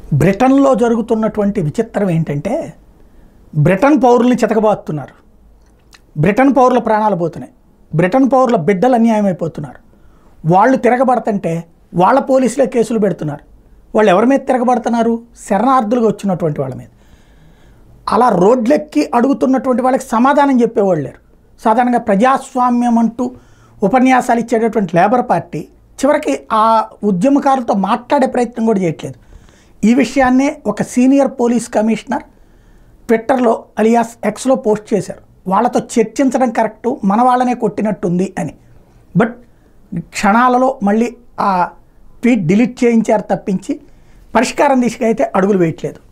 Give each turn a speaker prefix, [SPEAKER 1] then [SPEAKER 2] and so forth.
[SPEAKER 1] బ్రిటన్లో జరుగుతున్నటువంటి విచిత్రం ఏంటంటే బ్రిటన్ పౌరుల్ని చితకబాస్తున్నారు బ్రిటన్ పౌరుల ప్రాణాలు పోతున్నాయి బ్రిటన్ పౌరుల బిడ్డలు అన్యాయం అయిపోతున్నారు వాళ్ళు తిరగబడుతుంటే వాళ్ళ పోలీసులే కేసులు పెడుతున్నారు వాళ్ళు ఎవరి మీద తిరగబడుతున్నారు శరణార్థులుగా వచ్చినటువంటి వాళ్ళ మీద అలా రోడ్లెక్కి అడుగుతున్నటువంటి వాళ్ళకి సమాధానం చెప్పేవాళ్ళు లేరు సాధారణంగా ప్రజాస్వామ్యం అంటూ ఉపన్యాసాలు ఇచ్చేటటువంటి లేబర్ పార్టీ చివరికి ఆ ఉద్యమకారులతో మాట్లాడే ప్రయత్నం కూడా చేయట్లేదు ఈ విషయాన్నే ఒక సీనియర్ పోలీస్ కమిషనర్ ట్విట్టర్లో అలియాస్ ఎక్స్లో పోస్ట్ చేశారు వాళ్ళతో చర్చించడం కరెక్టు మన వాళ్ళనే కొట్టినట్టుంది అని బట్ క్షణాలలో మళ్ళీ ఆ ట్వీట్ డిలీట్ చేయించారు తప్పించి పరిష్కారం దిశగా అయితే అడుగులు వేయట్లేదు